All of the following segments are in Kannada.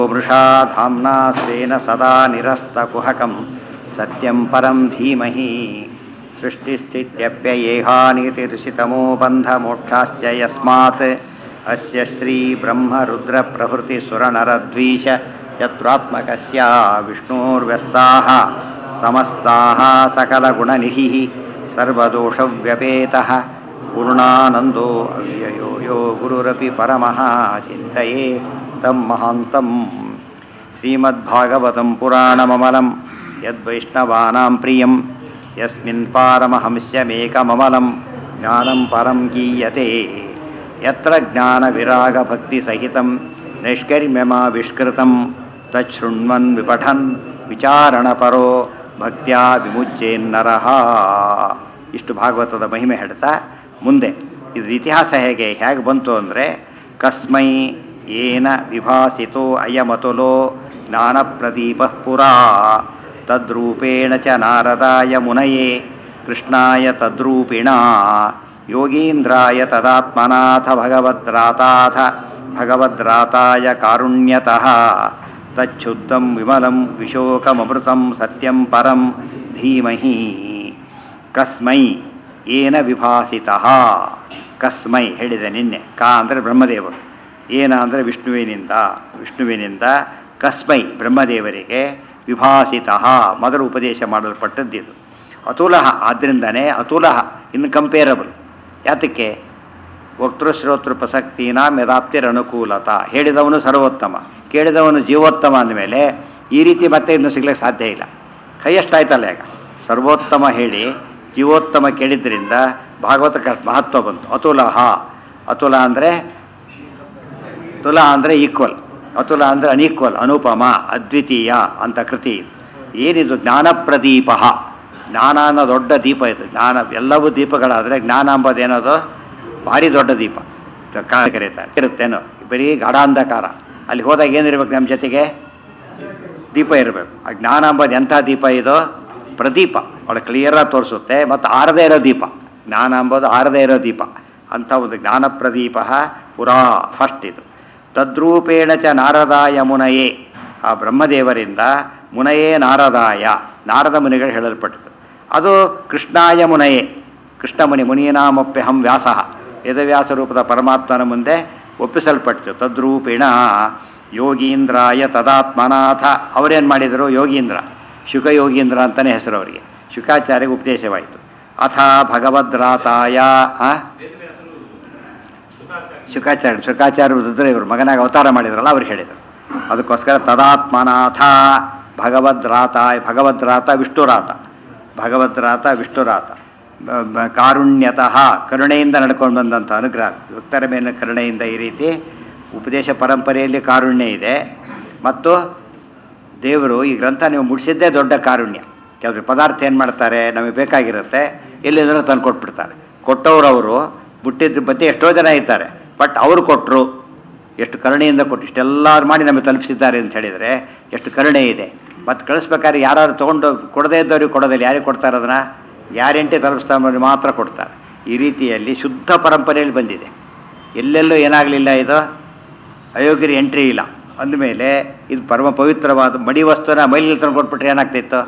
मृषा धाम्ना स्वेन सदा निरस्तकुहकं सत्यं परं धीमहि सृष्टिस्थित्यप्ययेहानितिरुषितमो बन्धमोक्षाश्च यस्मात् अस्य श्रीब्रह्मरुद्रप्रभृतिसुरनरद्वीष शत्रुत्मकस्य विष्णोर्व्यस्ताः समस्ताः सकलगुणनिधिः सर्वदोषव्यपेतः पूर्णानन्दो अव्ययो यो गुरुरपि परमः चिन्तये तं महान्तं श्रीमद्भागवतं पुराणममलं यद्वैष्णवानां प्रियं यस्मिन् पारमहंस्यमेकममलं ज्ञानं परं गीयते यत्र ज्ञानविरागभक्तिसहितं नैष्कर्म्यमाविष्कृतं तच्छृण्वन् विपठन् ವಿಚಾರಣಪರೋ ಭಕ್ತ್ಯಾ ವಿಮುಚ್ಚೇನ್ನರಹ ಇಷ್ಟು ಭಾಗವತದ ಮಹಿಮೆ ಹೇಳ್ತಾ ಮುಂದೆ ಇದ್ರ ಇತಿಹಾಸ ಹೇಗೆ ಹೇಗೆ ಬಂತು ಅಂದರೆ ಕಸ್ಮೈ ಏನ ವಿಭಾಸಿತೋ ಅಯಮತುಲೋ ಜ್ಞಾನಪ್ರದೀಪ ಪುರಾ ತದ್ರೂಪೇಣ ಚ ನಾರದಾಯ ಮುನಯೇ ಕೃಷ್ಣಾಯ ತದ್ರೂಪಿಣ ಯೋಗೀಂದ್ರಾಯ ತದಾತ್ಮನಾಥ ಭಗವದ್ರಾತಾಥ ಭಗವದ್ರಾತಾಯ ಕಾರುಣ್ಯತಃ ತಚ್ಛುದ್ಧಂ ವಿಮಲಂ ವಿಶೋಕಮೃತಂ ಸತ್ಯಂ ಪರಂ ಧೀಮಹಿ ಕಸ್ಮೈ ಏನ ವಿಭಾಸಿತಃ ಕಸ್ಮೈ ಹೇಳಿದೆ ನಿನ್ನೆ ಕ ಅಂದರೆ ಬ್ರಹ್ಮದೇವರು ಏನ ಅಂದರೆ ವಿಷ್ಣುವಿನಿಂದ ವಿಷ್ಣುವಿನಿಂದ ಕಸ್ಮೈ ಬ್ರಹ್ಮದೇವರಿಗೆ ವಿಭಾಸಿತಃ ಮೊದಲು ಉಪದೇಶ ಮಾಡಲ್ಪಟ್ಟದ್ದಿದು ಅತುಲಹ ಆದ್ದರಿಂದನೇ ಅತುಲಹ ಇನ್ಕಂಪೇರಬಲ್ ಯಾತಕ್ಕೆ ವಕ್ತೃ ಶ್ರೋತೃ ಪ್ರಸಕ್ತಿನಾಂ ಯದಾಪ್ತಿರನುಕೂಲತ ಹೇಳಿದವನು ಸರ್ವೋತ್ತಮ ಕೇಳಿದವನು ಜೀವೋತ್ತಮ ಅಂದಮೇಲೆ ಈ ರೀತಿ ಮತ್ತೆ ಇನ್ನು ಸಿಗ್ಲಿಕ್ಕೆ ಸಾಧ್ಯ ಇಲ್ಲ ಹೈಯೆಸ್ಟ್ ಆಯ್ತಲ್ಲ ಈಗ ಸರ್ವೋತ್ತಮ ಹೇಳಿ ಜೀವೋತ್ತಮ ಕೇಳಿದ್ರಿಂದ ಭಾಗವತಕ್ಕೆ ಮಹತ್ವ ಬಂತು ಅತುಲಹ ಅತುಲ ಅಂದರೆ ತುಲ ಅಂದರೆ ಈಕ್ವಲ್ ಅತುಲ ಅಂದರೆ ಅನ್ಈಕ್ವಲ್ ಅನುಪಮ ಅದ್ವಿತೀಯ ಅಂತ ಕೃತಿ ಏನಿದು ಜ್ಞಾನಪ್ರದೀಪ ಜ್ಞಾನ ಅನ್ನೋ ದೊಡ್ಡ ದೀಪ ಇದು ಜ್ಞಾನ ಎಲ್ಲವೂ ದೀಪಗಳಾದರೆ ಜ್ಞಾನ ಎಂಬುದೇನದು ಭಾರಿ ದೊಡ್ಡ ದೀಪ ಕರೀತಾರೆ ಇರುತ್ತೇನೋ ಬರೀ ಗಾಢಾಂಧಕಾರ ಅಲ್ಲಿ ಹೋದಾಗ ಏನಿರ್ಬೇಕು ನಮ್ಮ ಜೊತೆಗೆ ದೀಪ ಇರಬೇಕು ಆ ಜ್ಞಾನ ಅಂಬೋದು ಎಂಥ ದೀಪ ಇದು ಪ್ರದೀಪ ಒಳ್ಳೆ ಕ್ಲಿಯರಾಗಿ ತೋರಿಸುತ್ತೆ ಮತ್ತು ಆರದೇ ಇರೋ ದೀಪ ಜ್ಞಾನ ಅಂಬೋದು ಆರದೇ ಇರೋ ದೀಪ ಅಂಥ ಒಂದು ಜ್ಞಾನ ಪ್ರದೀಪ ಪುರಾ ಫಸ್ಟ್ ಇದು ತದ್ರೂಪೇಣ ಚ ನಾರದಾಯ ಮುನಯೇ ಆ ಬ್ರಹ್ಮದೇವರಿಂದ ಮುನಯೇ ನಾರದಾಯ ನಾರದ ಮುನಿಗಳು ಹೇಳಲ್ಪಟ್ಟಿತು ಅದು ಕೃಷ್ಣಾಯ ಮುನಯೇ ಕೃಷ್ಣ ಮುನಿ ಮುನೀನಾಮಪ್ಯಹಂ ವ್ಯಾಸ ವೇದವ್ಯಾಸ ರೂಪದ ಪರಮಾತ್ಮನ ಮುಂದೆ ಒಪ್ಪಿಸಲ್ಪಟ್ಟಿತು ತದ್ರೂಪೇಣ ಯೋಗೀಂದ್ರಾಯ ತದಾತ್ಮನಾಥ ಅವರೇನು ಮಾಡಿದರು ಯೋಗೀಂದ್ರ ಶುಕಯೋಗೀಂದ್ರ ಅಂತಲೇ ಹೆಸರು ಅವರಿಗೆ ಶುಕಾಚಾರ್ಯಗೆ ಉಪದೇಶವಾಯಿತು ಅಥ ಭಗವದ್ರಾತಾಯ ಶುಕಾಚಾರ್ಯ ಶುಕಾಚಾರ್ಯ ರುದ್ರ ಇವರು ಮಗನಾಗ ಅವತಾರ ಮಾಡಿದ್ರಲ್ಲ ಅವ್ರು ಹೇಳಿದರು ಅದಕ್ಕೋಸ್ಕರ ತದಾತ್ಮನಾಥ ಭಗವದ್ರಾತಾಯ ಭಗವದ್ರಾತ ವಿಷ್ಣುರಾತ ಭಗವದ್ರಾತ ವಿಷ್ಣುರಾತ ಕಾರುಣ್ಯತಃ ಕರುಣೆಯಿಂದ ನಡ್ಕೊಂಡು ಬಂದಂಥ ಅನುಗ್ರಹ ಭಕ್ತರ ಮೇಲೆ ಕರುಣೆಯಿಂದ ಈ ರೀತಿ ಉಪದೇಶ ಪರಂಪರೆಯಲ್ಲಿ ಕಾರುಣ್ಯ ಇದೆ ಮತ್ತು ದೇವರು ಈ ಗ್ರಂಥ ನೀವು ಮುಡಿಸಿದ್ದೇ ದೊಡ್ಡ ಕಾರುಣ್ಯ ಕೆಲವರು ಪದಾರ್ಥ ಏನು ಮಾಡ್ತಾರೆ ನಮಗೆ ಬೇಕಾಗಿರುತ್ತೆ ಎಲ್ಲಿಂದರೂ ತಂದು ಕೊಟ್ಬಿಡ್ತಾರೆ ಕೊಟ್ಟವರು ಮುಟ್ಟಿದ ಬಗ್ಗೆ ಎಷ್ಟೋ ಜನ ಇದ್ದಾರೆ ಬಟ್ ಅವರು ಕೊಟ್ಟರು ಎಷ್ಟು ಕರುಣೆಯಿಂದ ಕೊಟ್ಟು ಇಷ್ಟೆಲ್ಲ ಮಾಡಿ ನಮಗೆ ತಲುಪಿಸಿದ್ದಾರೆ ಅಂತ ಹೇಳಿದರೆ ಎಷ್ಟು ಕರುಣೆ ಇದೆ ಮತ್ತು ಕಳಿಸ್ಬೇಕಾದ್ರೆ ಯಾರು ತೊಗೊಂಡು ಕೊಡದೇ ಇದ್ದವ್ರಿಗೆ ಕೊಡೋದಿಲ್ಲ ಯಾರಿಗೆ ಕೊಡ್ತಾರೆ ಅದನ್ನು ಗ್ಯಾರಂಟಿ ತಲುಪಿಸ್ತಾರೆ ಮಾತ್ರ ಕೊಡ್ತಾರೆ ಈ ರೀತಿಯಲ್ಲಿ ಶುದ್ಧ ಪರಂಪರೆಯಲ್ಲಿ ಬಂದಿದೆ ಎಲ್ಲೆಲ್ಲೂ ಏನಾಗಲಿಲ್ಲ ಇದು ಅಯೋಗ್ಯರಿ ಎಂಟ್ರಿ ಇಲ್ಲ ಅಂದಮೇಲೆ ಇದು ಪರಮ ಪವಿತ್ರವಾದ ಮಡಿ ವಸ್ತುನ ಮೈಲಿನಲ್ಲಿ ತಂದು ಕೊಟ್ಬಿಟ್ರೆ ಏನಾಗ್ತಿತ್ತು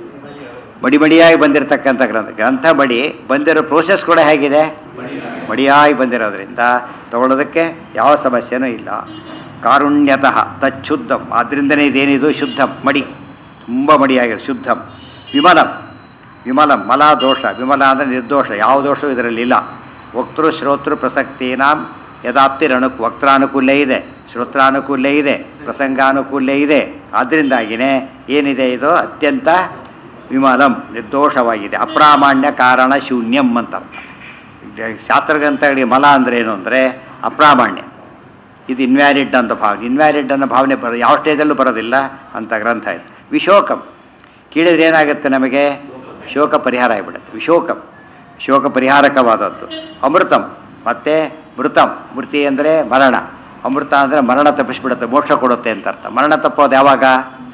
ಮಡಿ ಮಡಿಯಾಗಿ ಬಂದಿರತಕ್ಕಂಥ ಗ್ರಂಥ ಗ್ರಂಥ ಮಡಿ ಬಂದಿರೋ ಪ್ರೋಸೆಸ್ ಕೂಡ ಹೇಗಿದೆ ಮಡಿಯಾಗಿ ಬಂದಿರೋದ್ರಿಂದ ತಗೊಳ್ಳೋದಕ್ಕೆ ಯಾವ ಸಮಸ್ಯೆನೂ ಇಲ್ಲ ಕಾರುಣ್ಯತಃ ತಚ್ಛುದ್ಧಂ ಆದ್ದರಿಂದನೇ ಇದೇನಿದು ಶುದ್ಧಂ ಮಡಿ ತುಂಬ ಮಡಿಯಾಗಿದೆ ಶುದ್ಧಂ ವಿಮಲಂ ವಿಮಲಂ ಮಲ ದೋಷ ವಿಮಲ ಅಂದರೆ ನಿರ್ದೋಷ ಯಾವ ದೋಷವೂ ಇದರಲ್ಲಿಲ್ಲ ವಕ್ತೃ ಶ್ರೋತೃ ಪ್ರಸಕ್ತಿನಾಂ ಯದಾಪ್ತಿರನು ವಕ್ತಾನುಕೂಲ್ಯ ಇದೆ ಶ್ರೋತ್ರಾನುಕೂಲ್ಯ ಇದೆ ಪ್ರಸಂಗಾನುಕೂಲ್ಯ ಇದೆ ಆದ್ದರಿಂದಾಗಿಯೇ ಏನಿದೆ ಇದು ಅತ್ಯಂತ ವಿಮಲಂ ನಿರ್ದೋಷವಾಗಿದೆ ಅಪ್ರಾಮಾಣ್ಯ ಕಾರಣ ಶೂನ್ಯಂ ಅಂತ ಅರ್ಥ ಶಾಸ್ತ್ರಗ್ರಂಥಗಳಿಗೆ ಮಲ ಅಂದರೆ ಏನು ಅಂದರೆ ಅಪ್ರಾಮಾಣ್ಯ ಇದು ಇನ್ವ್ಯಾಲಿಡ್ ಅಂತ ಭಾವನೆ ಇನ್ವ್ಯಾಲಿಡ್ ಅನ್ನೋ ಭಾವನೆ ಬರೋ ಯಾವ ಸ್ಟೇಜಲ್ಲೂ ಬರೋದಿಲ್ಲ ಅಂತ ಗ್ರಂಥ ಇದು ವಿಶೋಕಂ ಕೇಳಿದ್ರೆ ಏನಾಗುತ್ತೆ ನಮಗೆ ಶೋಕ ಪರಿಹಾರ ಆಗಿಬಿಡುತ್ತೆ ವಿಶೋಕಂ ಶೋಕ ಪರಿಹಾರಕವಾದದ್ದು ಅಮೃತಂ ಮತ್ತು ಮೃತಂ ಮೃತಿ ಅಂದರೆ ಮರಣ ಅಮೃತ ಅಂದರೆ ಮರಣ ತಪ್ಪಿಸ್ಬಿಡುತ್ತೆ ಮೋಕ್ಷ ಕೊಡುತ್ತೆ ಅಂತ ಅರ್ಥ ಮರಣ ತಪ್ಪೋದು ಯಾವಾಗ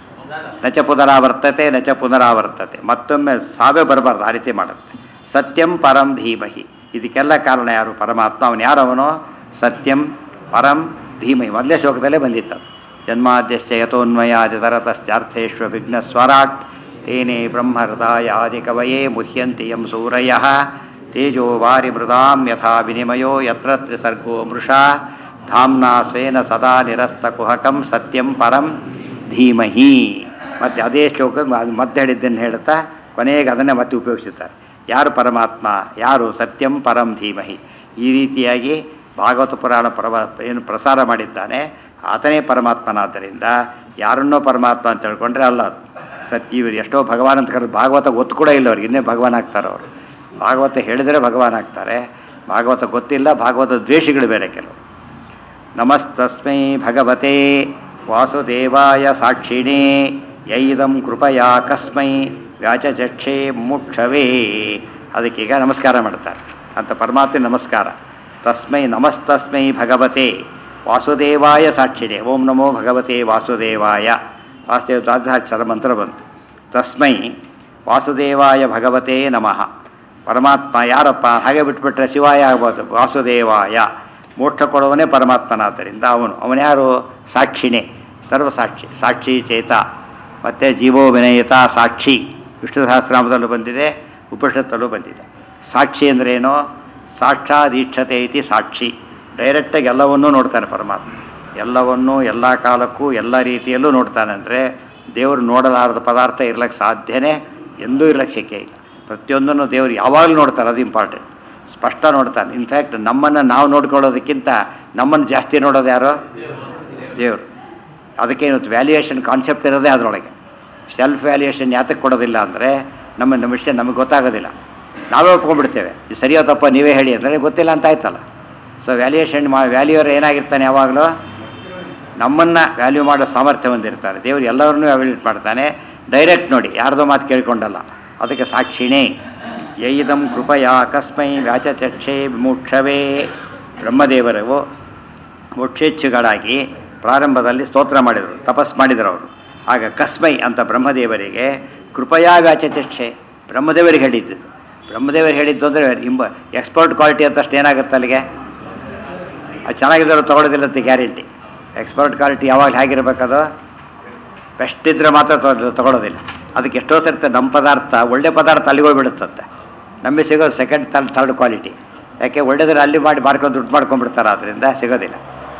ನಚ ಪುನರಾವರ್ತತೆ ನಚ ಪುನರಾವರ್ತತೆ ಮತ್ತೊಮ್ಮೆ ಸಾವೇ ಬರಬಾರ್ದು ಆ ರೀತಿ ಮಾಡುತ್ತೆ ಸತ್ಯಂ ಪರಂ ಧೀಮಹಿ ಇದಕ್ಕೆಲ್ಲ ಕಾರಣ ಯಾರು ಪರಮಾತ್ಮ ಅವನು ಯಾರವನು ಸತ್ಯಂ ಪರಂ ಧೀಮಹಿ ಮೊದಲೇ ಶ್ಲೋಕದಲ್ಲೇ ಬಂದಿತ್ತು ಜನ್ಮಾದ್ಯಶ್ಚ ಯಥೋನ್ಮಯಾದಿತರತಶ್ಚಾರ್ಥೇಶ್ವ ವಿಘ್ನಸ್ವರಾಟ್ ತೇನೇ ಬ್ರಹ್ಮಹೃದಾಯಾದಿ ಕವಯೇ ಮುಹ್ಯಂತಿ ಯಂ ಸೂರಯಃ ತೇಜೋ ವಾರಿ ಮೃದಾಂ ಯಥಾ ವಿನಿಮಯೋ ಯತ್ರ ತ್ರಿಸರ್ಗೋ ಮೃಷಾ ಧಾಮ್ನಾ ಸ್ವೇನ ಸದಾ ನಿರಸ್ತಕುಹಕಂ ಸತ್ಯಂ ಪರಂ ಧೀಮಹಿ ಮತ್ತು ಅದೇ ಶ್ಲೋಕ ಅದು ಮತ್ತೆ ಹೇಳಿದ್ದನ್ನು ಹೇಳುತ್ತಾ ಕೊನೆಗೆ ಅದನ್ನೇ ಮತ್ತೆ ಉಪಯೋಗಿಸುತ್ತಾರೆ ಯಾರು ಪರಮಾತ್ಮ ಯಾರು ಸತ್ಯಂ ಪರಂ ಧೀಮಹಿ ಈ ರೀತಿಯಾಗಿ ಭಾಗವತ ಪುರಾಣ ಪ್ರವ ಏನು ಪ್ರಸಾರ ಮಾಡಿದ್ದಾನೆ ಆತನೇ ಪರಮಾತ್ಮನಾದ್ದರಿಂದ ಯಾರನ್ನೋ ಪರಮಾತ್ಮ ಅಂತ ತಿಳ್ಕೊಂಡ್ರೆ ಅಲ್ಲ ಅದು. ಸತ್ಯ ಇವರು ಎಷ್ಟೋ ಭಗವಾನ್ ಅಂತ ಕರೆದು ಭಾಗವತ ಗೊತ್ತು ಕೂಡ ಇಲ್ಲ ಅವ್ರಿಗೆ ಇನ್ನೇ ಭಗವಾನ್ ಆಗ್ತಾರೆ ಅವರು ಭಾಗವತ ಹೇಳಿದರೆ ಭಗವಾನ್ ಆಗ್ತಾರೆ ಭಾಗವತ ಗೊತ್ತಿಲ್ಲ ಭಾಗವತ ದ್ವೇಷಿಗಳು ಬೇರೆ ಕೆಲವು ನಮಸ್ತಸ್ಮೈ ಭಗವತೆ ವಾಸುದೇವಾಯ ಸಾಕ್ಷಿಣೇ ಯೈದಂ ಕೃಪಯಾ ಕಸ್ಮೈ ವ್ಯಾಚಚಕ್ಷೆ ಮುಕ್ಷವೇ ಅದಕ್ಕೀಗ ನಮಸ್ಕಾರ ಮಾಡ್ತಾರೆ ಅಂತ ಪರಮಾತ್ಮ ನಮಸ್ಕಾರ ತಸ್ಮೈ ನಮಸ್ತಸ್ಮೈ ಭಗವತೆ ವಾಸುದೇವಾಯ ಸಾಕ್ಷಿಣೆ ಓಂ ನಮೋ ಭಗವತೆ ವಾಸುದೇವಾಯ ವಾಸುದೇವ ದ್ವಾದಶಾಕ್ಷರ ಮಂತ್ರ ಬಂತು ತಸ್ಮೈ ವಾಸುದೇವಾಯ ಭಗವತೆ ನಮಃ ಪರಮಾತ್ಮ ಯಾರಪ್ಪ ಹಾಗೆ ಬಿಟ್ಬಿಟ್ರೆ ಶಿವಾಯ ಆಗ್ಬೋದು ವಾಸುದೇವಾಯ ಮೋಕ್ಷ ಕೊಡುವನೇ ಪರಮಾತ್ಮನಾದ್ದರಿಂದ ಅವನು ಅವನ್ಯಾರು ಸಾಕ್ಷಿನೇ ಸರ್ವಸಾಕ್ಷಿ ಸಾಕ್ಷಿ ಚೇತ ಮತ್ತು ಜೀವೋ ವಿನಯಿತ ಸಾಕ್ಷಿ ವಿಷ್ಣು ಸಹಸ್ರನಾಮದಲ್ಲೂ ಬಂದಿದೆ ಉಪನಿಷತ್ತಲ್ಲೂ ಬಂದಿದೆ ಸಾಕ್ಷಿ ಅಂದ್ರೇನು ಸಾಕ್ಷಾದೀಕ್ಷತೆ ಐತಿ ಸಾಕ್ಷಿ ಡೈರೆಕ್ಟಾಗಿ ಎಲ್ಲವನ್ನೂ ನೋಡ್ತಾನೆ ಪರಮಾತ್ಮ ಎಲ್ಲವನ್ನೂ ಎಲ್ಲ ಕಾಲಕ್ಕೂ ಎಲ್ಲ ರೀತಿಯಲ್ಲೂ ನೋಡ್ತಾನೆ ಅಂದರೆ ದೇವರು ನೋಡಲಾರದ ಪದಾರ್ಥ ಇರ್ಲಿಕ್ಕೆ ಸಾಧ್ಯನೇ ಎಂದೂ ಇರ್ಲಿಕ್ಕೆ ಶಕ್ಯ ಇಲ್ಲ ಪ್ರತಿಯೊಂದನ್ನು ದೇವರು ಯಾವಾಗಲೂ ನೋಡ್ತಾರೆ ಅದು ಇಂಪಾರ್ಟೆಂಟ್ ಸ್ಪಷ್ಟ ನೋಡ್ತಾನೆ ಇನ್ಫ್ಯಾಕ್ಟ್ ನಮ್ಮನ್ನು ನಾವು ನೋಡ್ಕೊಳ್ಳೋದಕ್ಕಿಂತ ನಮ್ಮನ್ನು ಜಾಸ್ತಿ ನೋಡೋದು ಯಾರು ದೇವರು ಅದಕ್ಕೆ ಇವತ್ತು ವ್ಯಾಲ್ಯೂಯೇಷನ್ ಕಾನ್ಸೆಪ್ಟ್ ಇರೋದೇ ಅದರೊಳಗೆ ಸೆಲ್ಫ್ ವ್ಯಾಲ್ಯೂಯೇಷನ್ ಯಾತಕ್ಕೆ ಕೊಡೋದಿಲ್ಲ ಅಂದರೆ ನಮ್ಮ ನಮ್ಮ ವಿಷಯ ನಮಗೆ ಗೊತ್ತಾಗೋದಿಲ್ಲ ನಾವೇ ಒಪ್ಕೊಂಡ್ಬಿಡ್ತೇವೆ ಇದು ಸರಿಯೋ ತಪ್ಪ ನೀವೇ ಹೇಳಿ ಅಂದರೆ ಗೊತ್ತಿಲ್ಲ ಅಂತ ಆಯ್ತಲ್ಲ ಸೊ ವ್ಯಾಲ್ಯೂಯೇಷನ್ ಮಾ ವ್ಯಾಲ್ಯೂಯರ್ ಏನಾಗಿರ್ತಾನೆ ಯಾವಾಗಲೂ ನಮ್ಮನ್ನು ವ್ಯಾಲ್ಯೂ ಮಾಡೋ ಸಾಮರ್ಥ್ಯ ಹೊಂದಿರ್ತಾರೆ ದೇವರು ಎಲ್ಲರನ್ನೂ ವ್ಯಾಲ್ಯೂಟ್ ಮಾಡ್ತಾನೆ ಡೈರೆಕ್ಟ್ ನೋಡಿ ಯಾರ್ದೋ ಮಾತು ಕೇಳ್ಕೊಂಡಲ್ಲ ಅದಕ್ಕೆ ಸಾಕ್ಷಿಣೇ ಯೈದಂ ಕೃಪಯಾ ಕಸ್ಮೈ ವ್ಯಾಚಚಕ್ಷೆ ವಿಮುಕ್ಷವೇ ಬ್ರಹ್ಮದೇವರು ಮೋಕ್ಷೇಚ್ಛುಗಳಾಗಿ ಪ್ರಾರಂಭದಲ್ಲಿ ಸ್ತೋತ್ರ ಮಾಡಿದರು ತಪಸ್ ಮಾಡಿದರು ಅವರು ಆಗ ಕಸ್ಮೈ ಅಂತ ಬ್ರಹ್ಮದೇವರಿಗೆ ಕೃಪಯಾ ವ್ಯಾಚಚಕ್ಷೆ ಬ್ರಹ್ಮದೇವರಿಗೆ ಹೇಳಿದ್ದು ಬ್ರಹ್ಮದೇವರಿಗೆ ಹೇಳಿದ್ದು ಅಂದರೆ ಇಂಬ ಎಕ್ಸ್ಪರ್ಟ್ ಕ್ವಾಲಿಟಿ ಅಂತಷ್ಟು ಏನಾಗುತ್ತೆ ಅಲ್ಲಿಗೆ ಅದು ಚೆನ್ನಾಗಿದ್ದವರು ತೊಗೊಳೋದಿಲ್ಲಂತೆ ಗ್ಯಾರಂಟಿ ಎಕ್ಸ್ಪರ್ಟ್ ಕ್ವಾಲಿಟಿ ಯಾವಾಗ ಹೇಗಿರ್ಬೇಕದು ಬೆಸ್ಟ್ ಇದ್ದರೆ ಮಾತ್ರ ತಗೊ- ತಗೊಳ್ಳೋದಿಲ್ಲ ಅದಕ್ಕೆ ಎಷ್ಟೋ ಸರ್ತಿ ನಮ್ಮ ಪದಾರ್ಥ ಒಳ್ಳೆ ಪದಾರ್ಥ ಅಲ್ಲಿಗೆ ಹೋಗ್ಬಿಡುತ್ತಂತೆ ನಮಗೆ ಸಿಗೋದು ಸೆಕೆಂಡ್ ತರ್ಡ್ ಥರ್ಡ್ ಕ್ವಾಲಿಟಿ ಯಾಕೆ ಒಳ್ಳೆದ್ರೆ ಅಲ್ಲಿ ಮಾಡಿ ಮಾಡ್ಕೊಂಡು ದುಡ್ಡು ಮಾಡ್ಕೊಂಡ್ಬಿಡ್ತಾರೆ ಅದರಿಂದ ಸಿಗೋದಿಲ್ಲ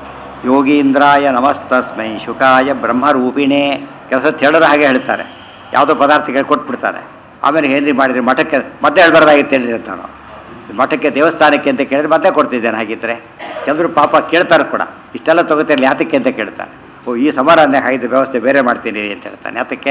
ಯೋಗೀಂದ್ರಾಯ ನಮಸ್ತಸ್ಮೈ ಶುಕಾಯ ಬ್ರಹ್ಮರೂಪಿಣೇ ಕೆಲಸ ಹೇಳೋರು ಹಾಗೆ ಹೇಳ್ತಾರೆ ಯಾವುದೋ ಪದಾರ್ಥಗಳು ಕೊಟ್ಬಿಡ್ತಾರೆ ಆಮೇಲೆ ಏನ್ರಿ ಮಾಡಿದ್ರಿ ಮಠಕ್ಕೆ ಮತ್ತೆ ಹೇಳ್ಬಾರ್ದಾಗಿತ್ತು ಹೇಳಿ ಅಂತಾನು ಮಠಕ್ಕೆ ದೇವಸ್ಥಾನಕ್ಕೆ ಅಂತ ಕೇಳಿದ್ರೆ ಮತ್ತೆ ಕೊಡ್ತಿದ್ದೇನೆ ಹಾಗಿದ್ರೆ ಎಲ್ಲರೂ ಪಾಪ ಕೇಳ್ತಾರೆ ಕೂಡ ಇಷ್ಟೆಲ್ಲ ತಗೋತಿರಲಿ ಯಾತಕ್ಕೆ ಅಂತ ಕೇಳ್ತಾರೆ ಓ ಈ ಸಮಾರಾಧನೆ ಹಾಗಿದ್ರೆ ವ್ಯವಸ್ಥೆ ಬೇರೆ ಮಾಡ್ತೀನಿ ಅಂತ ಹೇಳ್ತಾನೆ ಯಾತಕ್ಕೆ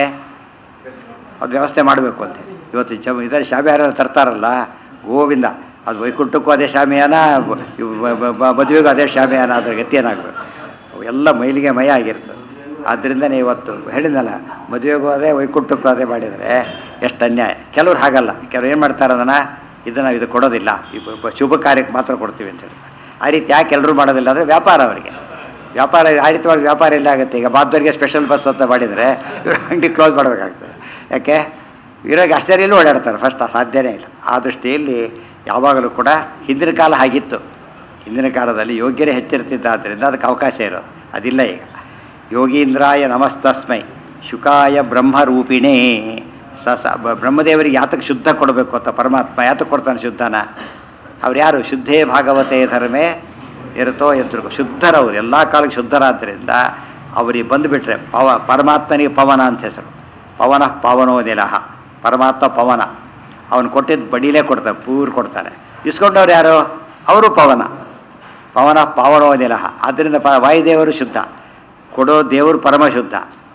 ಅದು ವ್ಯವಸ್ಥೆ ಮಾಡಬೇಕು ಅಂತ ಇವತ್ತು ಚ ಇದರ ಶಾಮಿಯಾನ ತರ್ತಾರಲ್ಲ ಗೋವಿಂದ ಅದು ವೈಕುಂಠಕ್ಕೂ ಅದೇ ಶಾಮಿಯಾನ ಬ- ಇವ್ ಬ- ಬ- ಬ- ಮದುವೆಗೂ ಅದೇ ಶಾಮಿಯಾನ ಅದ್ರ ಗತಿ ಏನಾಗಬೇಕು ಅವೆಲ್ಲ ಮೈಲಿಗೆ ಮಯ ಆಗಿರ್ತದೆ ಆದ್ದರಿಂದನೇ ಇವತ್ತು ಹೇಳಿದ್ನಲ್ಲ ಮದುವೆಗೂ ಅದೇ ವೈಕುಂಠಕ್ಕೂ ಅದೇ ಮಾಡಿದರೆ ಎಷ್ಟು ಅನ್ಯಾಯ ಕೆಲವ್ರು ಹಾಗಲ್ಲ ಕೆಲವ್ರು ಏನು ಮಾಡ್ತಾರೆ ಅದನ್ನು ಇದನ್ನು ಇದು ಕೊಡೋದಿಲ್ಲ ಈ ಬ- ಬ- ಶುಭ ಕಾರ್ಯಕ್ಕೆ ಮಾತ್ರ ಕೊಡ್ತೀವಿ ಅಂತ ಹೇಳ್ತಾರೆ ಆ ರೀತಿ ಯಾಕೆ ಎಲ್ಲರೂ ಮಾಡೋದಿಲ್ಲ ಅಂದರೆ ವ್ಯಾಪಾರ ಅವರಿಗೆ ವ್ಯಾಪಾರ ಆ ರೀತಿ ಮಾಡಿ ವ್ಯಾಪಾರ ಇಲ್ಲ ಆಗುತ್ತೆ ಈಗ ಬಾದ್ದವರಿಗೆ ಸ್ಪೆಷಲ್ ಬಸ್ ಅಂತ ಮಾಡಿದರೆ ಇವ್ರು ಅಂಗಡಿ ಕ್ಲೋಸ್ ಮಾಡಬೇಕಾಗ್ತದೆ ಯಾಕೆ ಇರೋಗೆ ಅಷ್ಟೇರಿಯಲ್ಲೂ ಓಡಾಡ್ತಾರೆ ಫಸ್ಟ್ ಸಾಧ್ಯನೇ ಇಲ್ಲ ಆ ದೃಷ್ಟಿಯಲ್ಲಿ ಯಾವಾಗಲೂ ಕೂಡ ಹಿಂದಿನ ಕಾಲ ಹಾಗಿತ್ತು ಹಿಂದಿನ ಕಾಲದಲ್ಲಿ ಯೋಗ್ಯರೇ ಹೆಚ್ಚಿರ್ತಿದ್ದಾದ್ದರಿಂದ ಅದಕ್ಕೆ ಅವಕಾಶ ಇರೋದು ಅದಿಲ್ಲ ಈಗ ಯೋಗೀಂದ್ರಾಯ ನಮಸ್ತಸ್ಮೈ ಶುಕಾಯ ಬ್ರಹ್ಮರೂಪಿಣೇ ಸ ಸ ಬ- ಬ್ರಹ್ಮದೇವರಿಗೆ ಯಾತಕ್ಕೆ ಶುದ್ಧ ಕೊಡಬೇಕು ಅಂತ ಪರಮಾತ್ಮ ಯಾತಕ್ಕೆ ಕೊಡ್ತಾನೆ ಶುದ್ಧನ ಅವ್ರು ಯಾರು ಶುದ್ಧೇ ಭಾಗವತೆ ಧರ್ಮೇ ಇರುತ್ತೋ ಎದ್ರು ಶುದ್ಧರವರು ಎಲ್ಲ ಕಾಲಕ್ಕೆ ಶುದ್ಧರಾದ್ದರಿಂದ ಅವರಿಗೆ ಬಂದುಬಿಟ್ರೆ ಪವ ಪರಮಾತ್ಮನಿಗೆ ಪವನ ಅಂತ ಹೆಸರು ಪವನ ಪಾವನೋ ನಿಲಹ ಪರಮಾತ್ಮ ಪವನ ಅವನು ಕೊಟ್ಟಿದ್ದು ಬಡಿಲೇ ಕೊಡ್ತಾನೆ ಪೂರ್ ಕೊಡ್ತಾನೆ ಇಸ್ಕೊಂಡವ್ರು ಯಾರು ಅವರು ಪವನ ಪವನ ಪಾವನೋ ನಿಲಹ ಆದ್ದರಿಂದ ಪ ವಾಯುದೇವರು ಶುದ್ಧ ಕೊಡೋ ದೇವರು ಪರಮಶುದ್ಧ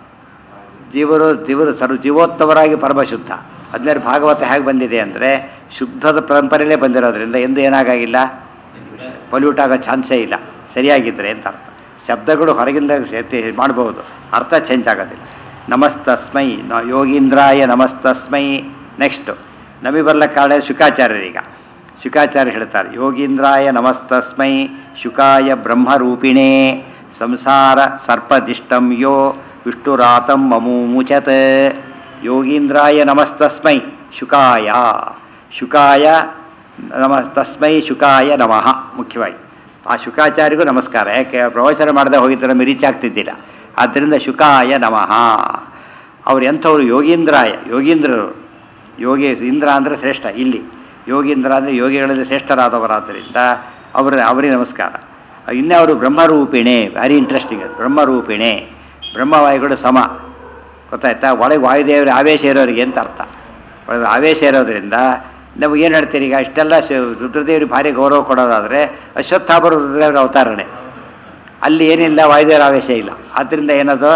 ಜೀವರು ಜೀವರು ಸರ್ವ ಜೀವೋತ್ತಮರಾಗಿ ಪರಮಶುದ್ಧ ಅದ್ಮೇಲೆ ಭಾಗವತ ಹೇಗೆ ಬಂದಿದೆ ಅಂದರೆ ಶುದ್ಧದ ಪರಂಪರೆಯಲ್ಲೇ ಬಂದಿರೋದ್ರಿಂದ ಎಂದು ಏನಾಗಿಲ್ಲ ಪೊಲ್ಯೂಟ್ ಆಗೋ ಚಾನ್ಸೇ ಇಲ್ಲ ಸರಿಯಾಗಿದ್ದರೆ ಅಂತ ಅರ್ಥ ಶಬ್ದಗಳು ಹೊರಗಿಂದ ಎತ್ತಿ ಮಾಡ್ಬೋದು ಅರ್ಥ ಚೇಂಜ್ ಆಗೋದಿಲ್ಲ ನಮಸ್ತಸ್ಮೈ ನ- ಯೋಗೀಂದ್ರಾಯ ನಮಸ್ತಸ್ಮೈ ನೆಕ್ಸ್ಟು ನಮಗೆ ಬರಲ ಕಾರಣ ಶುಕಾಚಾರ್ಯರೀಗ ಶುಕಾಚಾರ್ಯ ಹೇಳ್ತಾರೆ ಯೋಗೀಂದ್ರಾಯ ನಮಸ್ತಸ್ಮೈ ಶುಕಾಯ ಬ್ರಹ್ಮರೂಪಿಣೇ ಸಂಸಾರ ಸರ್ಪದಿಷ್ಟಂ ಯೋ ವಿಷ್ಣುರಾತಂ ಮಮೂಮುಚತ್ ಯೋಗೀಂದ್ರಾಯ ನಮಸ್ತಸ್ಮೈ ಶುಕಾಯ ಶುಕಾಯ ನಮ ತಸ್ಮೈ ಶುಕಾಯ ನಮಃ ಮುಖ್ಯವಾಗಿ ಆ ಶುಕಾಚಾರ್ಯಗೂ ನಮಸ್ಕಾರ ಯಾಕೆ ಪ್ರವಚನ ಮಾಡದೆ ಹೋಗಿದ್ದರೆ ನಮಗೆ ರೀಚ್ ಆಗ್ತಿದ್ದಿಲ್ಲ ಆದ್ದರಿಂದ ಶುಕಾಯ ನಮಃ ಅವ್ರು ಎಂಥವ್ರು ಯೋಗೀಂದ್ರಾಯ ಯೋಗೀಂದ್ರರು ಯೋಗಿ ಇಂದ್ರ ಅಂದರೆ ಶ್ರೇಷ್ಠ ಇಲ್ಲಿ ಯೋಗೀಂದ್ರ ಅಂದರೆ ಯೋಗಿಗಳಲ್ಲಿ ಶ್ರೇಷ್ಠರಾದವರಾದ್ದರಿಂದ ಅವರ ಅವರಿಗೆ ನಮಸ್ಕಾರ ಇನ್ನೇ ಅವರು ಬ್ರಹ್ಮರೂಪಿಣೆ ವೆರಿ ಇಂಟ್ರೆಸ್ಟಿಂಗ್ ಅದು ಬ್ರಹ್ಮರೂಪಿಣೆ ಬ್ರಹ್ಮವಾಯುಗಳು ಸಮ ಗೊತ್ತಾಯ್ತಾ ಒಳಗೆ ವಾಯುದೇವರ ಆವೇಶ ಇರೋರಿಗೆ ಅಂತ ಅರ್ಥ ಒಳಗೆ ಆವೇಶ ಇರೋದ್ರಿಂದ ನಾವು ಏನು ಹೇಳ್ತೀರಿ ಈಗ ಇಷ್ಟೆಲ್ಲ ಶ- ರುದ್ರದೇವರಿಗೆ ಭಾರಿ ಗೌರವ ಕೊಡೋದಾದರೆ ಅಶ್ವತ್ಥಾಪರ ರುದ್ರದೇವರ ಅವತಾರಣೆ ಅಲ್ಲಿ ಏನಿಲ್ಲ ವಾಯುದೇವರ ಆವೇಶ ಇಲ್ಲ ಆದ್ದರಿಂದ ಏನದು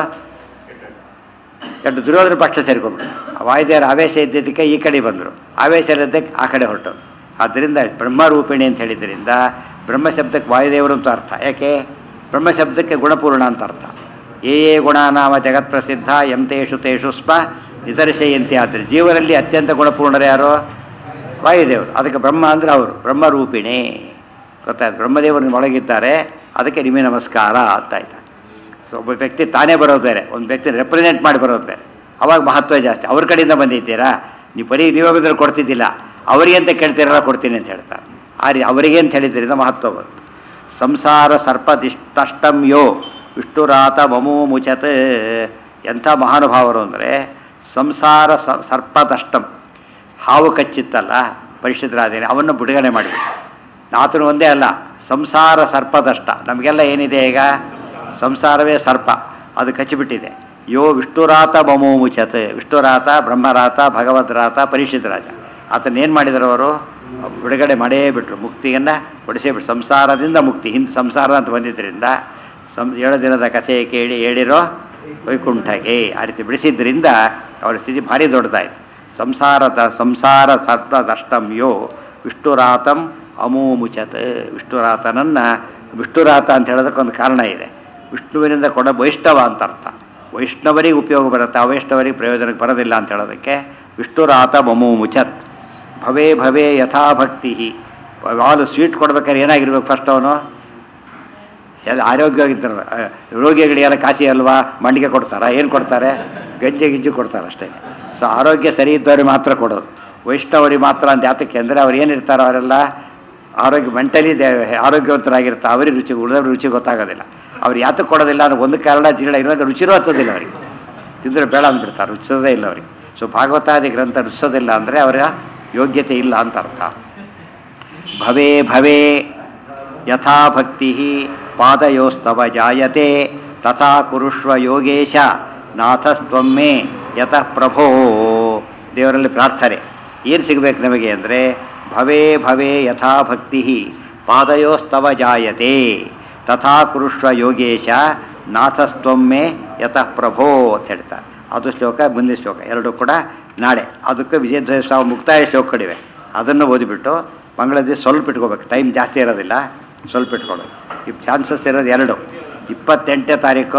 ಎರಡು ದುರ್ಯೋಧನ ಪಕ್ಷ ಸೇರ್ಕೊಂಡ್ರು ವಾಯುದೇವರ ಆವೇಶ ಇದ್ದಿದ್ದಕ್ಕೆ ಈ ಕಡೆ ಬಂದರು ಆವೇಶ ಇಲ್ಲದಕ್ಕೆ ಆ ಕಡೆ ಹೊರಟು ಆದ್ದರಿಂದ ಬ್ರಹ್ಮರೂಪಿಣಿ ಅಂತ ಹೇಳಿದ್ರಿಂದ ಬ್ರಹ್ಮ ಶಬ್ದಕ್ಕೆ ವಾಯುದೇವರು ಅಂತ ಅರ್ಥ ಯಾಕೆ ಬ್ರಹ್ಮ ಶಬ್ದಕ್ಕೆ ಗುಣಪೂರ್ಣ ಅಂತ ಅರ್ಥ ಏ ಏ ಗುಣ ನಾಮ ಜಗತ್ ಪ್ರಸಿದ್ಧ ಎಂ ತೇಷು ತೇಷು ಸ್ಮ ನಿದರ್ಶಯಂತೆ ಆದರೆ ಜೀವನಲ್ಲಿ ಅತ್ಯಂತ ಗುಣಪೂರ್ಣರು ಯಾರು ವಾಯುದೇವರು ಅದಕ್ಕೆ ಬ್ರಹ್ಮ ಅಂದರೆ ಅವರು ಬ್ರಹ್ಮರೂಪಿಣಿ ಗೊತ್ತಾಯ್ತು ಬ್ರಹ್ಮದೇವರು ಒಳಗಿದ್ದಾರೆ ಅದಕ್ಕೆ ನಿಮಗೆ ನಮಸ್ಕಾರ ಅಂತ ಆಯ್ತಾ ಸೊ ಒಬ್ಬ ವ್ಯಕ್ತಿ ತಾನೇ ಬರೋದು ಬೇರೆ ಒಂದು ವ್ಯಕ್ತಿ ರೆಪ್ರೆಸೆಂಟ್ ಮಾಡಿ ಬರೋದು ಬೇರೆ ಅವಾಗ ಮಹತ್ವ ಜಾಸ್ತಿ ಅವ್ರ ಕಡೆಯಿಂದ ಬಂದಿದ್ದೀರಾ ನೀವು ಬರೀ ನೀವೇ ಬಂದರೆ ಕೊಡ್ತಿದ್ದಿಲ್ಲ ಅವರಿಗೆ ಅಂತ ಕೇಳ್ತೀರಲ್ಲ ಕೊಡ್ತೀನಿ ಅಂತ ಹೇಳ್ತಾರೆ ಆ ರೀ ಅವರಿಗೆ ಅಂತ ಹೇಳಿದ್ರಿಂದ ಮಹತ್ವ ಬಂತು ಸಂಸಾರ ಸರ್ಪದಿಷ್ಟಷ್ಟಂ ಯೋ ವಿಷ್ಣುರಾತ ಮಮೂ ಮುಚತ್ ಎಂಥ ಮಹಾನುಭಾವರು ಅಂದರೆ ಸಂಸಾರ ಸ- ಸರ್ಪದಷ್ಟಂ ಹಾವು ಕಚ್ಚಿತ್ತಲ್ಲ ಪರಿಶುದ್ಧರಾದೇನೆ ಅವನ್ನು ಬಿಡುಗಡೆ ಮಾಡಿಬಿಟ್ಟು ಆತನು ಒಂದೇ ಅಲ್ಲ ಸಂಸಾರ ಸರ್ಪದಷ್ಟ ನಮಗೆಲ್ಲ ಏನಿದೆ ಈಗ ಸಂಸಾರವೇ ಸರ್ಪ ಅದು ಕಚ್ಚಿಬಿಟ್ಟಿದೆ ಯೋ ವಿಷ್ಣುರಾತ ಮಮೋ ಮುಚತ್ ವಿಷ್ಣುರಾತ ಬ್ರಹ್ಮರಾತ ಭಗವದ್ರಾತ ಪರಿಶುದ್ಧರಾಜ ಆತನ ಏನು ಮಾಡಿದರು ಅವರು ಬಿಡುಗಡೆ ಮಾಡೇ ಬಿಟ್ರು ಮುಕ್ತಿಯನ್ನು ಕೊಡಿಸೇ ಬಿಟ್ರು ಸಂಸಾರದಿಂದ ಮುಕ್ತಿ ಹಿಂದೆ ಸಂಸಾರ ಅಂತ ಬಂದಿದ್ದರಿಂದ ಸಂ ಏಳು ದಿನದ ಕಥೆ ಕೇಳಿ ಹೇಳಿರೋ ವೈಕುಂಠಗೆ ಆ ರೀತಿ ಬಿಡಿಸಿದ್ರಿಂದ ಅವರ ಸ್ಥಿತಿ ಭಾರಿ ದೊಡ್ಡದಾಯಿತು ಸಂಸಾರದ ಸಂಸಾರ ಸರ್ಪದಷ್ಟಂ ಯೋ ವಿಷ್ಣುರಾತಂ ಅಮೂಮುಚತ್ ವಿಷ್ಣುರಾತನನ್ನು ವಿಷ್ಣುರಾತ ಅಂತ ಹೇಳೋದಕ್ಕೆ ಒಂದು ಕಾರಣ ಇದೆ ವಿಷ್ಣುವಿನಿಂದ ಕೊಡ ವೈಷ್ಣವ ಅಂತ ಅರ್ಥ ವೈಷ್ಣವರಿಗೆ ಉಪಯೋಗ ಬರುತ್ತೆ ಅವೈಷ್ಣವರಿಗೆ ಪ್ರಯೋಜನಕ್ಕೆ ಬರೋದಿಲ್ಲ ಅಂತ ಹೇಳೋದಕ್ಕೆ ವಿಷ್ಣುರಾತ ಮಮೂಮುಚತ್ ಭವೇ ಭವೇ ಯಥಾಭಕ್ತಿ ಯಾವುದು ಸ್ವೀಟ್ ಕೊಡ್ಬೇಕಾದ್ರೆ ಏನಾಗಿರ್ಬೇಕು ಫಸ್ಟ್ ಅವನು ಎಲ್ಲ ಆರೋಗ್ಯವಾಗಿದ್ದರು ರೋಗಿಗಳಿಗೆಲ್ಲ ಕಾಸಿ ಅಲ್ವಾ ಮಂಡಿಗೆ ಕೊಡ್ತಾರಾ ಏನು ಕೊಡ್ತಾರೆ ಗಂಜಿ ಗಿಂಜಿ ಕೊಡ್ತಾರೆ ಅಷ್ಟೇ ಸೊ ಆರೋಗ್ಯ ಸರಿ ಇದ್ದವ್ರಿಗೆ ಮಾತ್ರ ಕೊಡೋದು ವೈಷ್ಣವರಿಗೆ ಮಾತ್ರ ಅಂತ ಯಾತಕ್ಕೆ ಅಂದರೆ ಅವ್ರು ಏನಿರ್ತಾರೋ ಅವರೆಲ್ಲ ಆರೋಗ್ಯ ಮೆಂಟಲಿ ಆರೋಗ್ಯವಂತರಾಗಿರ್ತಾರೆ ಅವ್ರಿಗೆ ರುಚಿ ಉಳಿದವ್ರ ರುಚಿ ಗೊತ್ತಾಗೋದಿಲ್ಲ ಅವ್ರು ಯಾತಕ್ಕೆ ಕೊಡೋದಿಲ್ಲ ಅನ್ನೋ ಒಂದು ಕಾರಣ ಜೀರ್ಣ ಇರೋದು ರುಚಿನೂ ಹತ್ತೋದಿಲ್ಲ ಅವರಿಗೆ ತಿಂದರೆ ಬೇಡ ಅಂದ್ಬಿಡ್ತಾರೆ ರುಚಿಸೋದೇ ಇಲ್ಲ ಅವರಿಗೆ ಸೊ ಭಾಗವತಾದಿ ಗ್ರಂಥ ರುಚಿಸೋದಿಲ್ಲ ಅಂದರೆ ಅವರ ಯೋಗ್ಯತೆ ಇಲ್ಲ ಅಂತ ಅರ್ಥ ಭವೇ ಭವೇ ಯಥಾ ಭಕ್ತಿ ಪಾದಯೋಸ್ತವ ಜಾಯತೆ ತಥಾ ಕುರುಷ್ವ ಯೋಗೇಶ ನಾಥಸ್ತ್ವಮ್ಮೆ ಯತಃ ಪ್ರಭೋ ದೇವರಲ್ಲಿ ಪ್ರಾರ್ಥನೆ ಏನು ಸಿಗಬೇಕು ನಮಗೆ ಅಂದರೆ ಭವೇ ಭವೇ ಯಥಾ ಭಕ್ತಿ ಪಾದಯೋಸ್ತವ ಜಾಯತೆ ತಥಾ ಕುರುಷ್ವ ಯೋಗೇಶ ನಾಥಸ್ತ್ವಮ್ಮೆ ಯತಃ ಪ್ರಭೋ ಅಂತ ಹೇಳ್ತಾರೆ ಅದು ಶ್ಲೋಕ ಮುಂದಿನ ಶ್ಲೋಕ ಎರಡು ಕೂಡ ನಾಳೆ ಅದಕ್ಕೆ ವಿಜಯಧ್ವಜ ಸ್ವಾಮಿ ಮುಕ್ತಾಯ ಶ್ಲೋಕಗಳಿವೆ ಅದನ್ನು ಓದಿಬಿಟ್ಟು ಮಂಗಳ ದಿವಸ ಸ್ವಲ್ಪ ಇಟ್ಕೋಬೇಕು ಟೈಮ್ ಜಾಸ್ತಿ ಇರೋದಿಲ್ಲ ಸ್ವಲ್ಪ ಇಟ್ಕೊಳ್ಳೋದು ಈ ಚಾನ್ಸಸ್ ಇರೋದು ಎರಡು ಇಪ್ಪತ್ತೆಂಟನೇ ತಾರೀಕು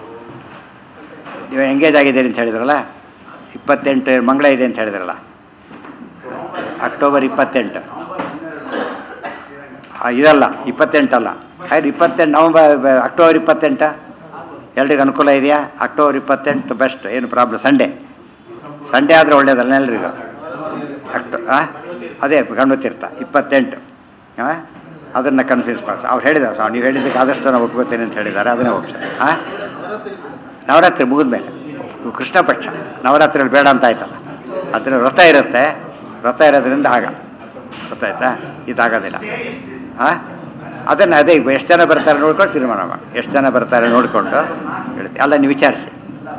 ನೀವು ಎಂಗೇಜ್ ಆಗಿದ್ದೀರಿ ಅಂತ ಹೇಳಿದ್ರಲ್ಲ ಇಪ್ಪತ್ತೆಂಟು ಮಂಗಳ ಇದೆ ಅಂತ ಹೇಳಿದ್ರಲ್ಲ ಅಕ್ಟೋಬರ್ ಇಪ್ಪತ್ತೆಂಟು ಆ, ಇದಲ್ಲ ಇಪ್ಪತ್ತೆಂಟಲ್ಲ ಹಾಗೆ ಇಪ್ಪತ್ತೆಂಟು ನವಂಬರ್ ಬ- ಅಕ್ಟೋಬರ್ ಇಪ್ಪತ್ತೆಂಟು ಎಲ್ರಿಗೂ ಅನುಕೂಲ ಇದೆಯಾ ಅಕ್ಟೋಬರ್ ಇಪ್ಪತ್ತೆಂಟು ಬೆಸ್ಟ್ ಏನು ಪ್ರಾಬ್ಲಮ್ ಸಂಡೇ ಸಂಡೇ ಆದರೆ ಒಳ್ಳೇದಲ್ಲ ಎಲ್ರಿಗೂ ಅಕ್ಟೋ ಆ? ಅದೇ ಗಣಪತಿರ್ತ ಇಪ್ಪತ್ತೆಂಟು ಹಾಂ ಅದನ್ನು ಕನ್ಫ್ಯೂಸ್ ಮಾಡಿ ಅವ್ರು ಹೇಳಿದ್ದಾರೆ ಸ್ವಾಮಿ ನೀವು ಹೇಳಿದ್ದಕ್ಕೆ ಆದಷ್ಟು ನಾವು ಒಪ್ಕೋತೇನೆ ಅಂತ ಹೇಳಿದ್ದಾರೆ ಅದನ್ನೇ ಒಪ್ಪಿಸಿ ಹಾಂ ನವರಾತ್ರಿ ಮುಗಿದ ಮೇಲೆ ಕೃಷ್ಣ ಪಕ್ಷ ನವರಾತ್ರಿಯಲ್ಲಿ ಬೇಡ ಅಂತ ಆಯ್ತಲ್ಲ ಅದರ ವ್ರತ ಇರುತ್ತೆ ವ್ರತ ಇರೋದ್ರಿಂದ ಆಗ ಗೊತ್ತಾಯ್ತಾ ಇದಾಗೋದಿಲ್ಲ ಹಾಂ ಅದನ್ನು ಅದೇ ಈಗ ಎಷ್ಟು ಜನ ಬರ್ತಾರೆ ನೋಡ್ಕೊಂಡು ತೀರ್ಮಾನ ಮಾಡಿ ಎಷ್ಟು ಜನ ಬರ್ತಾರೆ ನೋಡಿಕೊಂಡು ಹೇಳ್ತೀವಿ ಅಲ್ಲ ನೀವು ವಿಚಾರಿಸಿ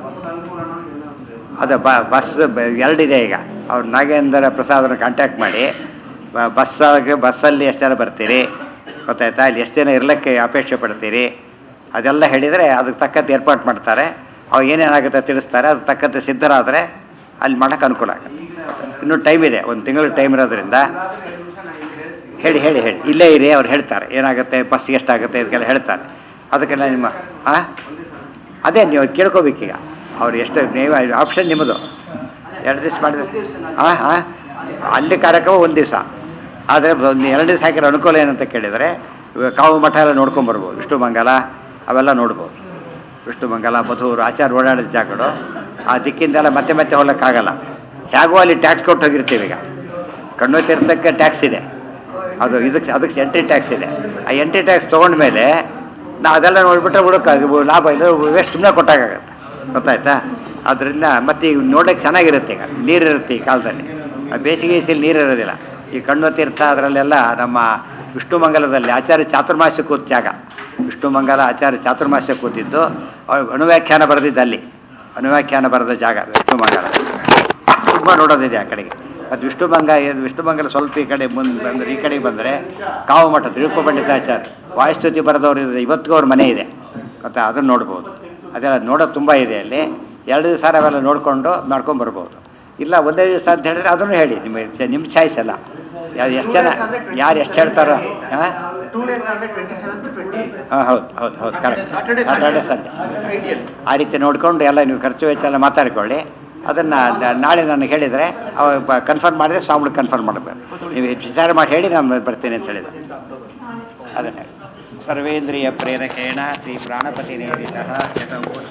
ಅದು ಬ ಬಸ್ ಬ- ಎರಡಿದೆ ಈಗ ಅವ್ರು ನಾಗೇಂದ್ರ ಪ್ರಸಾದನ ಕಾಂಟ್ಯಾಕ್ಟ್ ಮಾಡಿ ಬ- ಬಸ್ಸಾಗೆ ಬಸ್ಸಲ್ಲಿ ಎಷ್ಟು ಜನ ಬರ್ತೀರಿ ಗೊತ್ತಾಯ್ತಾ ಅಲ್ಲಿ ಎಷ್ಟು ಜನ ಇರಲಿಕ್ಕೆ ಅಪೇಕ್ಷೆ ಪಡ್ತೀರಿ ಅದೆಲ್ಲ ಹೇಳಿದರೆ ಅದಕ್ಕೆ ತಕ್ಕಂತೆ ಏರ್ಪಾಟ್ ಮಾಡ್ತಾರೆ ಅವು ಏನೇನಾಗುತ್ತೆ ತಿಳಿಸ್ತಾರೆ ಅದಕ್ಕೆ ತಕ್ಕಂತೆ ಸಿದ್ಧರಾದರೆ ಅಲ್ಲಿ ಮಾಡೋಕ್ಕೆ ಅನುಕೂಲ ಆಗುತ್ತೆ ಇನ್ನೂ ಟೈಮ್ ಇದೆ ಒಂದು ತಿಂಗಳು ಟೈಮ್ ಇರೋದ್ರಿಂದ ಹೇಳಿ ಹೇಳಿ ಹೇಳಿ ಇಲ್ಲೇ ಇರಿ ಅವ್ರು ಹೇಳ್ತಾರೆ ಏನಾಗುತ್ತೆ ಬಸ್ಸಿಗೆ ಎಷ್ಟಾಗುತ್ತೆ ಇದಕ್ಕೆಲ್ಲ ಹೇಳ್ತಾರೆ ಅದಕ್ಕೆಲ್ಲ ನಿಮ್ಮ ಹಾಂ ಅದೇ ನೀವು ಕೇಳ್ಕೋಬೇಕೀಗ ಅವ್ರು ಎಷ್ಟು ನೀವು ಆಪ್ಷನ್ ನಿಮ್ಮದು ಎರಡು ದಿವಸ ಮಾಡಿದ್ರೆ ಹಾಂ ಹಾಂ ಅಲ್ಲಿ ಕಾರ್ಯಕ್ರಮ ಒಂದು ದಿವಸ ಆದರೆ ಒಂದು ಎರಡು ದಿವಸ ಹಾಕಿರೋ ಅನುಕೂಲ ಏನಂತ ಕೇಳಿದರೆ ಇವಾಗ ಕಾವು ಮಠ ಎಲ್ಲ ನೋಡ್ಕೊಂಬರ್ಬೋದು ವಿಷ್ಣು ಮಂಗಲ ಅವೆಲ್ಲ ನೋಡ್ಬೋದು ವಿಷ್ಣು ಮಂಗಲ ಮಧುರು ಆಚಾರ ಓಡಾಡಿದ ಜಾಗಗಳು ಆ ದಿಕ್ಕಿಂದೆಲ್ಲ ಮತ್ತೆ ಮತ್ತೆ ಹೋಗ್ಲಿಕ್ಕಾಗಲ್ಲ ಹೇಗೋ ಅಲ್ಲಿ ಟ್ಯಾಕ್ಸ್ ಕೊಟ್ಟು ಹೋಗಿರ್ತೀವಿ ಈಗ ಕಣ್ಣು ತೀರ್ಥಕ್ಕೆ ಟ್ಯಾಕ್ಸ್ ಇದೆ ಅದು ಇದಕ್ಕೆ ಅದಕ್ಕೆ ಎಂಟ್ರಿ ಟ್ಯಾಕ್ಸ್ ಇದೆ ಆ ಎಂಟ್ರಿ ಟ್ಯಾಕ್ಸ್ ತೊಗೊಂಡ್ಮೇಲೆ ನಾವು ಅದೆಲ್ಲ ನೋಡ್ಬಿಟ್ರೆ ಬಿಡೋಕೆ ಲಾಭ ಇಲ್ಲ ವೇಸ್ಟ್ ಸುಮ್ಮನೆ ಕೊಟ್ಟಾಗತ್ತೆ ಗೊತ್ತಾಯ್ತಾ ಅದರಿಂದ ಮತ್ತೆ ಈಗ ನೋಡೋಕ್ಕೆ ಚೆನ್ನಾಗಿರುತ್ತೆ ಈಗ ನೀರಿರುತ್ತೆ ಈ ಕಾಲದಲ್ಲಿ ಆ ಬೇಸಿಗೆ ಬೇಸಿಗೆ ನೀರು ಇರೋದಿಲ್ಲ ಈ ಕಣ್ಣು ತೀರ್ಥ ಅದರಲ್ಲೆಲ್ಲ ನಮ್ಮ ವಿಷ್ಣುಮಂಗಲದಲ್ಲಿ ಆಚಾರ್ಯ ಚಾತುರ್ಮಾಸ್ಯ ಕೂತ ಜಾಗ ವಿಷ್ಣುಮಂಗಲ ಆಚಾರ್ಯ ಚಾತುರ್ಮಾಸ್ಯ ಕೂತಿದ್ದು ಅವ್ರು ಅಣುವ್ಯಾಖ್ಯಾನ ಬರೆದಿದ್ದು ಅಲ್ಲಿ ಅಣುವ್ಯಾಖ್ಯಾನ ಬರೆದ ಜಾಗ ವಿಷ್ಣುಮಂಗಲ ತುಂಬ ನೋಡೋದಿದೆ ಆ ಕಡೆಗೆ ಅದು ವಿಷ್ಣುಭಂಗ ಇದು ವಿಷ್ಣುಭಂಗಲ ಸ್ವಲ್ಪ ಈ ಕಡೆ ಮುಂದೆ ಬಂದರೆ ಈ ಕಡೆಗೆ ಬಂದರೆ ಕಾವು ಮಠ ತಿರುಪ ಪಂಡಿತಾಚಾರ್ಯ ವಾಯುಸ್ತುತಿ ಬರೆದವ್ರು ಇದ್ದಾರೆ ಇವತ್ತಿಗೂ ಅವ್ರ ಮನೆ ಇದೆ ಮತ್ತು ಅದನ್ನು ನೋಡ್ಬೋದು ಅದೆಲ್ಲ ನೋಡೋದು ತುಂಬ ಇದೆ ಅಲ್ಲಿ ಎರಡು ದಿವಸ ಅವೆಲ್ಲ ನೋಡಿಕೊಂಡು ಮಾಡ್ಕೊಂಡು ಬರ್ಬೋದು ಇಲ್ಲ ಒಂದೇ ದಿವಸ ಅಂತ ಹೇಳಿದ್ರೆ ಅದನ್ನು ಹೇಳಿ ನಿಮ್ಮ ನಿಮ್ಮ ಚಾಯ್ಸ್ ಅಲ್ಲ ಯಾರು ಎಷ್ಟು ಜನ ಯಾರು ಎಷ್ಟು ಹೇಳ್ತಾರೋ ಹಾಂ ಟೂ ಡೇಸ್ ಅಂದ್ರೆ ಟ್ವೆಂಟಿ ಸೆವೆಂತ್ ಟ್ವೆಂಟಿ ಹಾಂ ಹೌದು ಹೌದು ಹೌದು correct Saturday, Saturday Sunday ideal ಆ ರೀತಿ ನೋಡಿಕೊಂಡು ಎಲ್ಲ ನೀವು ಖರ್ಚು ವೆಚ್ಚ ಎಲ್ಲ ಮಾತಾಡ್ಕೊಳ್ಳಿ ಅದನ್ನು ನಾಳೆ ನನಗೆ ಹೇಳಿದರೆ ಅವಾಗ ಕನ್ಫರ್ಮ್ ಮಾಡಿದ್ರೆ ಸ್ವಾಮಿಗಳು ಕನ್ಫರ್ಮ್ ಮಾಡಬೇಕು ನೀವು ವಿಚಾರ ಮಾಡಿ ಹೇಳಿ ನಾನು ಬರ್ತೀನಿ ಅಂತ ಹೇಳಿದೆ ಅದನ್ನೇ ಸರ್ವೇಂದ್ರಿಯ ಪ್ರೇರಕೇಣ ಶ್ರೀ ಪ್ರಾಣಪತಿ ನೇರಿತ